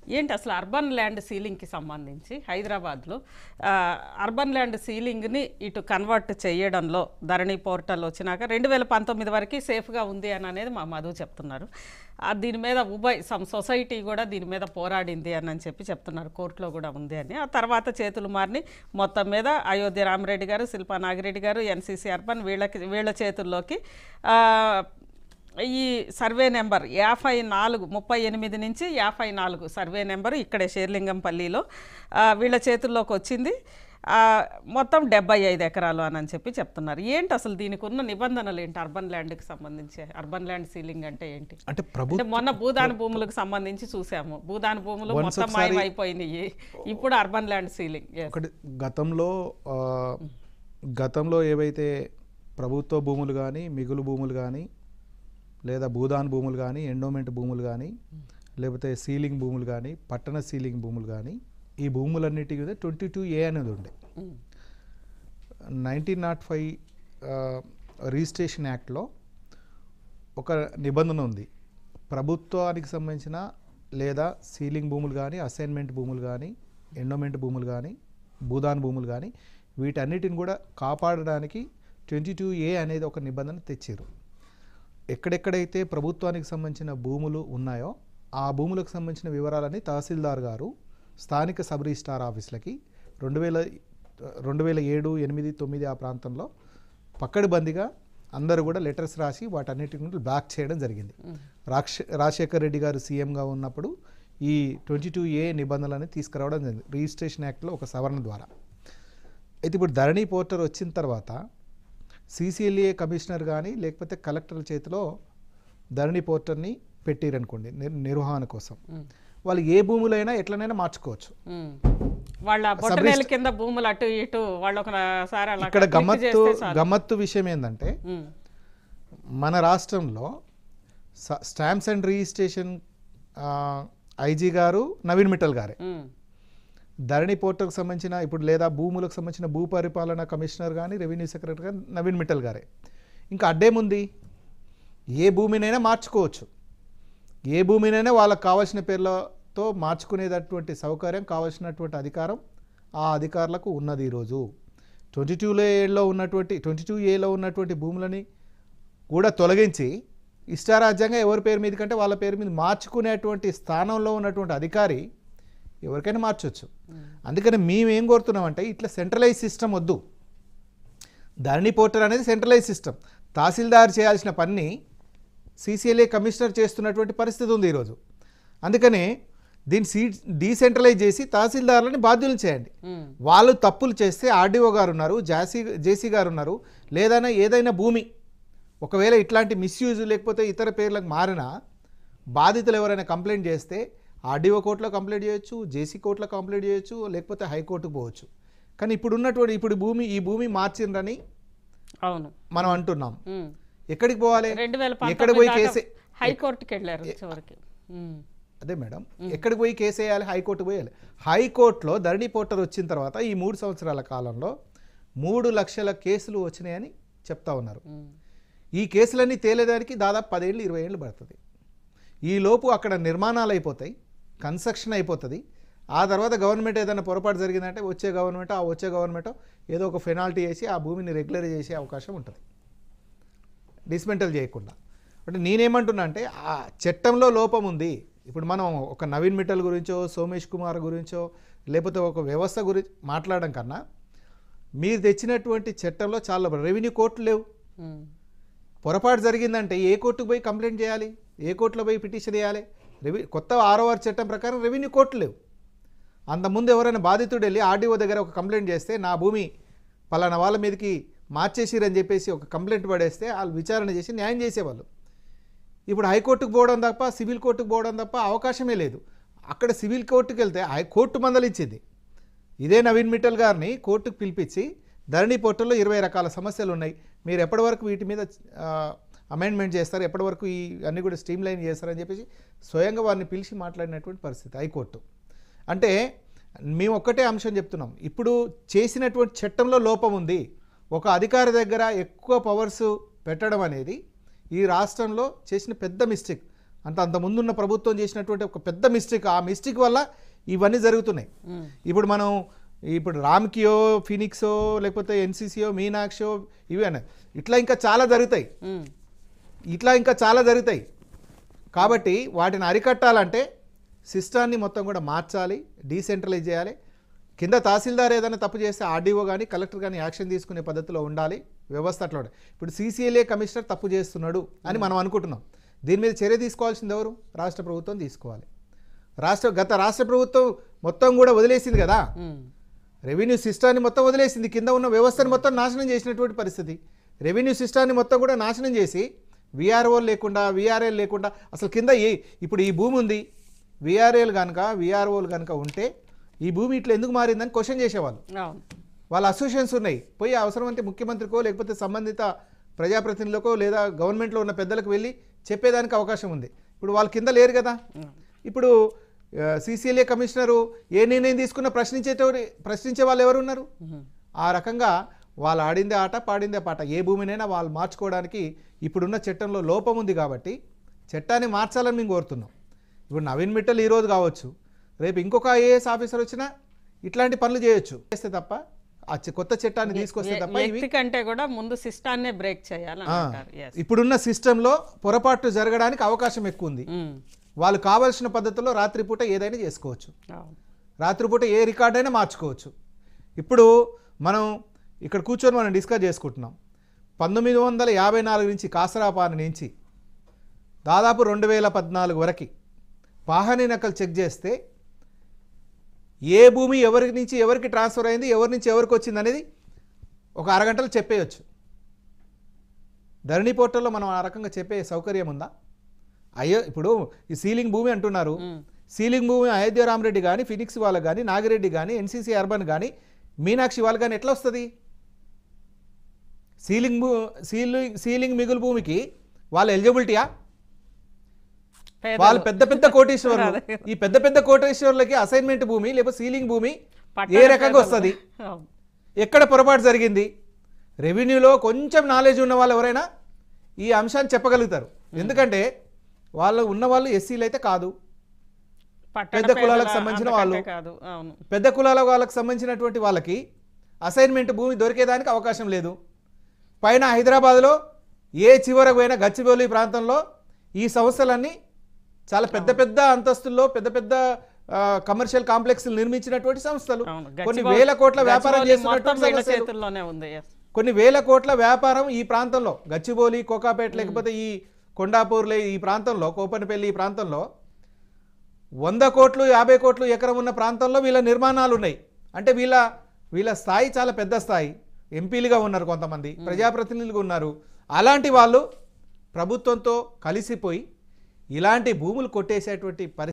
ఏంటి అసలు urban land సీలింగ్కి సంబంధించి హైదరాబాద్లో ఆ, అర్బన్ ల్యాండ్ సీలింగ్ని ఇటు కన్వర్ట్ చేయడంలో ధరణి పోర్టల్ వచ్చినాక రెండు వేల పంతొమ్మిది వరకు సేఫ్గా ఉంది అని అనేది మా మధు చెప్తున్నారు ఆ, దీని మీద ఉభయ్ సమ్ సొసైటీ కూడా దీని మీద పోరాడింది అని అని చెప్పి చెప్తున్నారు కోర్టులో కూడా ఉంది అని ఆ తర్వాత చేతులు మారిని మొత్తం మీద అయోధ్య రామరెడ్డి గారు శిల్పా నాగిరెడ్డి గారు ఎన్సీసీ అర్బన్ వీళ్ళకి వీళ్ళ చేతుల్లోకి ఆ, ఈ సర్వే నెంబర్ యాభై నాలుగు ముప్పై ఎనిమిది నుంచి యాభై నాలుగు సర్వే నెంబర్ ఇక్కడే షేర్లింగంపల్లిలో ఆ, వీళ్ళ చేతుల్లోకి వచ్చింది ఆ, మొత్తం డెబ్బై ఐదు ఎకరాలు అని అని చెప్పి చెప్తున్నారు ఏంటి అసలు దీనికి ఉన్న నిబంధనలు ఏంటి అర్బన్ ల్యాండ్కి సంబంధించి అర్బన్ ల్యాండ్ సీలింగ్ అంటే ఏంటి అంటే ప్రభు అంటే మొన్న భూదాన భూములకు సంబంధించి చూసాము భూదాన భూములు మొత్తం మాయమైపోయినాయి ఇప్పుడు అర్బన్ ల్యాండ్ సీలింగ్ Yes. ఒకటి గతంలో ఆ, గతంలో ఏవైతే ప్రభుత్వ భూములు కానీ మిగులు భూములు కానీ లేదా భూదాన్ భూములు కానీ ఎండోమెంట్ భూములు కానీ లేకపోతే సీలింగ్ భూములు కానీ పట్టణ సీలింగ్ భూములు కానీ ఈ భూములన్నిటి మీద ట్వంటీ టూ ఏ అనేది ఉండే um. Nineteen nought five registration యాక్ట్లో ఒక నిబంధన ఉంది ప్రభుత్వానికి సంబంధించిన లేదా సీలింగ్ భూములు కానీ అసైన్మెంట్ భూములు కానీ ఎండోమెంట్ భూములు కానీ భూదాన్ భూములు కానీ వీటన్నిటిని కూడా కాపాడడానికి ట్వంటీ టూ ఏ అనేది ఒక నిబంధన తెచ్చారు ఎక్కడెక్కడైతే ప్రభుత్వానికి సంబంధించిన భూములు ఉన్నాయో ఆ భూములకు సంబంధించిన వివరాలని తహసీల్దార్ గారు స్థానిక సబ్ రిజిస్టార్ ఆఫీసులకి రెండు వేల రెండు వేల ఏడు ఎనిమిది తొమ్మిది ఆ ప్రాంతంలో పక్కడబందిగా అందరూ కూడా లెటర్స్ రాసి వాటన్నిటి గురించి బ్యాక్ చేయడం జరిగింది రాక్ష రాజశేఖర్ రెడ్డి గారు సీఎంగా ఉన్నప్పుడు ఈ ట్వంటీ టూ ఏ నిబంధనలని తీసుకురావడం జరిగింది రిజిస్ట్రేషన్ యాక్ట్లో ఒక సవరణ ద్వారా అయితే ఇప్పుడు ధరణి పోర్టర్ వచ్చిన తర్వాత సీసీఎల్ఏ కమిషనర్ కానీ లేకపోతే కలెక్టర్ చేతిలో ధరణి పోర్టర్ని పెట్టిరనుకోండి నిర్ నిర్వహణ కోసం ఉమ్. వాళ్ళు ఏ భూములైనా ఎట్లనైనా మార్చుకోవచ్చు ఉమ్. వాళ్ళ బొట్టనేల కింద భూములు అటు ఇటు వాళ్ళు ఒకసారి అలా ఇక్కడ click గమ్మత్తు చేస్తే చాలు. గమ్మత్తు విషయం ఏంటంటే ఉమ్. మన రాష్ట్రంలో స- స్టాంప్స్ అండ్ రిజిస్ట్రేషన్ ఆ, ఐజీ గారు నవీన్ మిట్టల్ గారే ఉమ్. ధరణి పోర్టల్కి సంబంధించిన ఇప్పుడు లేదా భూములకు సంబంధించిన భూ పరిపాలన కమిషనర్ కానీ రెవెన్యూ సెక్రటరీ కానీ నవీన్ మిట్టల్ గారే ఇంకా అడ్డేముంది ఏ భూమినైనా మార్చుకోవచ్చు ఏ భూమినైనా వాళ్ళకి కావాల్సిన పేర్లతో మార్చుకునేటటువంటి సౌకర్యం కావాల్సినటువంటి అధికారం ఆ అధికారులకు ఉన్నది ఈరోజు ట్వంటీ టూలో ఏలో ఉన్నటువంటి ట్వంటీ టూ ఏలో ఉన్నటువంటి భూములని కూడా తొలగించి ఇష్టారాజ్యంగా ఎవరి పేరు మీద కంటే వాళ్ళ పేరు మీద మార్చుకునేటువంటి స్థానంలో ఉన్నటువంటి అధికారి ఎవరికైనా మార్చొచ్చు అందుకని మేము ఏం కోరుతున్నామంటే ఇట్లా సెంట్రలైజ్ సిస్టమ్ వద్దు ధరణి పోర్టల్ అనేది సెంట్రలైజ్ సిస్టమ్ తహసీల్దార్ చేయాల్సిన పని సీసీఎల్ఏ కమిషనర్ చేస్తున్నటువంటి పరిస్థితి ఉంది ఈరోజు అందుకని దీన్ని సీ డీసెంట్రలైజ్ చేసి తహసీల్దార్లని బాధ్యులు చేయండి ఉమ్. వాళ్ళు తప్పులు చేస్తే ఆర్డీఓ గారు ఉన్నారు జాసీ జేసీ గారు ఉన్నారు లేదైనా ఏదైనా భూమి ఒకవేళ ఇట్లాంటి మిస్యూజ్ లేకపోతే ఇతర పేర్లకు మారినా బాధితులు ఎవరైనా కంప్లైంట్ చేస్తే ఆర్డీఓ కోర్టులో కంప్లైంట్ చేయొచ్చు జేసీ కోర్టులో కంప్లైంట్ చేయొచ్చు లేకపోతే హైకోర్టుకు పోవచ్చు కానీ ఇప్పుడు ఉన్నటువంటి ఇప్పుడు భూమి ఈ భూమి మార్చిండ్రని అవును మనం అంటున్నాం ఉమ్. ఎక్కడికి పోవాలి రెండు వేల ఎక్కడ పోయి పంతొమ్మిది కేసే దాకా హైకోర్టుకి వెళ్ళారు చివరికి ఉమ్. అదే మేడం ఎక్కడికి పోయి కేసు వేయాలి హైకోర్టు పోయాలి హైకోర్టులో ధరణి పోర్టర్ వచ్చిన తర్వాత ఈ మూడు సంవత్సరాల కాలంలో మూడు లక్షల కేసులు వచ్చినాయని చెప్తా ఉన్నారు ఉమ్. ఈ కేసులన్నీ తేలేదానికి దాదాపు పదేళ్ళు ఇరవై ఏళ్ళు పడుతుంది ఈ లోపు అక్కడ నిర్మాణాలు అయిపోతాయి కన్స్ట్రక్షన్ అయిపోతుంది ఆ తర్వాత గవర్నమెంట్ ఏదైనా పొరపాటు జరిగిందంటే వచ్చే గవర్నమెంట్ ఆ వచ్చే గవర్నమెంట్ ఏదో ఒక పెనాల్టీ వేసి ఆ భూమిని రెగ్యులర్ చేసే అవకాశం ఉంటుంది డిస్మెంటల్ చేయకుండా అంటే నేనేమంటున్నా అంటే ఆ చట్టంలో లోపం ఉంది ఇప్పుడు మనం ఒక నవీన్ మిట్టల్ గురించో సోమేష్ కుమార్ గురించో లేకపోతే ఒక వ్యవస్థ గురించి మాట్లాడడం కన్నా మీరు తెచ్చినటువంటి చట్టంలో చాలా రెవెన్యూ కోర్టులు లేవు ఉమ్. పొరపాటు జరిగిందంటే ఏ కోర్టుకు పోయి కంప్లైంట్ చేయాలి ఏ కోర్టులో పోయి పిటిషన్ వేయాలి రెవె కొత్త ఆరో ఆరు చట్టం ప్రకారం రెవెన్యూ కోర్టు లేవు అంతకుముందు ఎవరైనా బాధితుడు వెళ్ళి ఆర్డీఓ దగ్గర ఒక కంప్లైంట్ చేస్తే నా భూమి పలానా వాళ్ళ మీదకి మార్చేసిరని చెప్పేసి ఒక కంప్లైంట్ పడేస్తే వాళ్ళు విచారణ చేసి న్యాయం చేసేవాళ్ళు ఇప్పుడు హైకోర్టుకు పోవడం తప్ప సివిల్ కోర్టుకు పోవడం తప్ప అవకాశమే లేదు అక్కడ సివిల్ కోర్టుకు వెళ్తే హై కోర్టు మందలిచ్చింది ఇదే నవీన్ మిట్టల్ గారిని కోర్టుకు పిలిపించి ధరణి పోర్టల్లో ఇరవై రకాల సమస్యలు ఉన్నాయి మీరు ఎప్పటి వరకు వీటి మీద అమెండ్మెంట్ చేస్తారు ఎప్పటి వరకు ఈ అన్ని కూడా స్ట్రీమ్ లైన్ చేస్తారని చెప్పేసి స్వయంగా వారిని పిలిచి మాట్లాడినటువంటి పరిస్థితి హైకోర్టు అంటే మేము ఒక్కటే అంశం చెప్తున్నాం ఇప్పుడు చేసినటువంటి చట్టంలో లోపం ఉంది ఒక అధికారి దగ్గర ఎక్కువ పవర్స్ పెట్టడం అనేది ఈ రాష్ట్రంలో చేసిన పెద్ద మిస్టేక్ అంత అంత ముందున్న ప్రభుత్వం చేసినటువంటి ఒక పెద్ద మిస్టేక్ ఆ మిస్టేక్ వల్ల ఇవన్నీ జరుగుతున్నాయి ఉమ్, ఇప్పుడు మనం ఇప్పుడు రామ్కియో ఫినిక్సో లేకపోతే ఎన్సీసీయో మీనాక్షో ఇవి అనే ఇట్లా ఇంకా చాలా జరుగుతాయి ఉమ్, ఇట్లా ఇంకా చాలా జరుగుతాయి కాబట్టి వాటిని అరికట్టాలంటే సిస్టాన్ని మొత్తం కూడా మార్చాలి డీసెంట్రలైజ్ చేయాలి కింద తహసీల్దార్ ఏదైనా తప్పు చేస్తే ఆర్డీఓ కానీ కలెక్టర్ కానీ యాక్షన్ తీసుకునే పద్ధతిలో ఉండాలి వ్యవస్థ అట్లా ఉండాలి. ఇప్పుడు సీసీఎల్ఏ కమిషనర్ తప్పు చేస్తున్నాడు అని మనం అనుకుంటున్నాం దీని మీద చర్య తీసుకోవాల్సింది ఎవరు రాష్ట్ర ప్రభుత్వం తీసుకోవాలి రాష్ట్ర గత రాష్ట్ర ప్రభుత్వం మొత్తం కూడా వదిలేసింది కదా ఉమ్, రెవెన్యూ సిస్టాన్ని మొత్తం వదిలేసింది కింద ఉన్న వ్యవస్థను మొత్తం నాశనం చేసినటువంటి పరిస్థితి రెవెన్యూ సిస్టాన్ని మొత్తం కూడా నాశనం చేసి విఆర్ఓ లేకుండా విఆర్ఎల్ లేకుండా అసలు కింద ఏ ఇప్పుడు ఈ భూమి ఉంది విఆర్ఎల్ కనుక విఆర్ఓలు కనుక ఉంటే ఈ భూమి ఇట్లా ఎందుకు మారిందని క్వశ్చన్ చేసేవాళ్ళు అవును వాళ్ళ అసోసియేషన్స్ ఉన్నాయి పోయి అవసరం అంటే ముఖ్యమంత్రికో లేకపోతే సంబంధిత ప్రజాప్రతినిధులకో లేదా గవర్నమెంట్లో ఉన్న పెద్దలకు వెళ్ళి చెప్పేదానికి అవకాశం ఉంది ఇప్పుడు వాళ్ళ కింద లేరు కదా ఇప్పుడు సీసీఎల్ఏ కమిషనరు ఏ నిర్ణయం తీసుకున్నా ప్రశ్నించేటోరు ప్రశ్నించే వాళ్ళు ఎవరు ఉన్నారు ఉమ్, ఆ రకంగా వాళ్ళు ఆడిందే ఆట పాడిందే పాట ఏ భూమినైనా వాళ్ళు మార్చుకోవడానికి ఇప్పుడున్న చట్టంలో లోపం ఉంది కాబట్టి చట్టాన్ని మార్చాలని మేము కోరుతున్నాం ఇప్పుడు నవీన్ మిట్టల్ ఈరోజు కావచ్చు రేపు ఇంకొక ఐఏఎస్ ఆఫీసర్ వచ్చినా ఇట్లాంటి పనులు చేయొచ్చు చేస్తే తప్ప ఆ చె- కొత్త చట్టాన్ని తీసుకొస్తే తప్ప ఇవి వ్యక్తి కంటే కూడా ముందు సిస్టాన్నే బ్రేక్ చేయాలని ఆ, అంటారు ఎస్ ఇప్పుడున్న సిస్టంలో పొరపాటు జరగడానికి అవకాశం ఎక్కువ ఉంది వాళ్ళు కావాల్సిన పద్ధతిలో రాత్రిపూట ఏదైనా చేసుకోవచ్చు అవును రాత్రిపూట ఏ రికార్డ్ అయినా మార్చుకోవచ్చు ఇప్పుడు మనం ఇక్కడ కూర్చొని మనం డిస్కస్ చేసుకుంటున్నాం పంతొమ్మిది వందల యాభై నాలుగు నుంచి కాసరాపాని నుంచి దాదాపు రెండు వేల పద్నాలుగు వరకు పాహని నకలు చెక్ చేస్తే ఏ భూమి ఎవరి నుంచి ఎవరికి ట్రాన్స్ఫర్ అయింది ఎవరి నుంచి ఎవరికి వచ్చింది అనేది ఒక అరగంటలో చెప్పేయచ్చు ధరణి పోర్టల్లో మనం ఆ రకంగా చెప్పే సౌకర్యం ఉందా అయ్యో ఇప్పుడు ఈ సీలింగ్ భూమి అంటున్నారు ఉమ్, సీలింగ్ భూమి అయోధ్య రామరెడ్డి కానీ ఫినిక్స్ వాళ్ళకి కానీ నాగిరెడ్డి కానీ ఎన్సీసీ అర్బన్ కానీ మీనాక్షి వాళ్ళకి కానీ ఎట్లా వస్తుంది సీలింగ్ భూ సీలింగ్ సీలింగ్ మిగులు భూమికి వాళ్ళ ఎలిజిబిలిటీయా పేదలు. వాళ్ళు పెద్ద పెద్ద కోటేశ్వర్లు అదే. ఈ పెద్ద పెద్ద కోటేశ్వర్లకి అసైన్మెంట్ భూమి లేకపోతే సీలింగ్ భూమి పట్టణ ఏ రకంగా పేదలు. వస్తుంది అవును. ఎక్కడ పొరపాటు జరిగింది రెవెన్యూలో కొంచెం నాలెడ్జ్ ఉన్న వాళ్ళు ఎవరైనా ఈ అంశాన్ని చెప్పగలుగుతారు ఎందుకంటే వాళ్ళు ఉన్న వాళ్ళు ఎస్సీలు అయితే కాదు పట్టణ పెద్ద కులాలకు పేదల సంబంధించిన అంతకంటే వాళ్ళు. కాదు అవును పెద్ద కులాల వాళ్ళకి సంబంధించినటువంటి వాళ్ళకి అసైన్మెంట్ భూమి దొరికేదానికి అవకాశం లేదు పైన హైదరాబాద్లో ఏ చివరకు పోయినా గచ్చిబౌలి ప్రాంతంలో ఈ సంస్థలన్నీ చాలా పెద్ద పెద్ద అంతస్తుల్లో పెద్ద పెద్ద కమర్షియల్ కాంప్లెక్స్ నిర్మించినటువంటి సంస్థలు అవును కొన్ని గచ్చిబౌలి- వేల కోట్ల వ్యాపారం గచ్చిబౌలి మొత్తం చేస్తున్నటువంటి వీళ్ళ సంస్థలు. చేతుల్లోనే ఉంది yes. కొన్ని వేల కోట్ల వ్యాపారం ఈ ప్రాంతంలో గచ్చిబౌలి కోకాపేట లేకపోతే ఈ కొండాపూర్లే ఈ ప్రాంతంలో కోపనపల్లి ఈ ప్రాంతంలో వంద కోట్లు యాభై కోట్లు ఎకరం ఉన్న ప్రాంతంలో వీళ్ళ నిర్మాణాలు ఉన్నాయి అంటే వీళ్ళ వీళ్ళ స్థాయి చాలా పెద్ద స్థాయి ఎంపీలుగా ఉన్నారు కొంతమంది ప్రజాప్రతినిధులుగా ఉన్నారు అలాంటి వాళ్ళు ప్రభుత్వంతో కలిసిపోయి ఇలాంటి భూములు కొట్టేసేటువంటి పరిస్థితి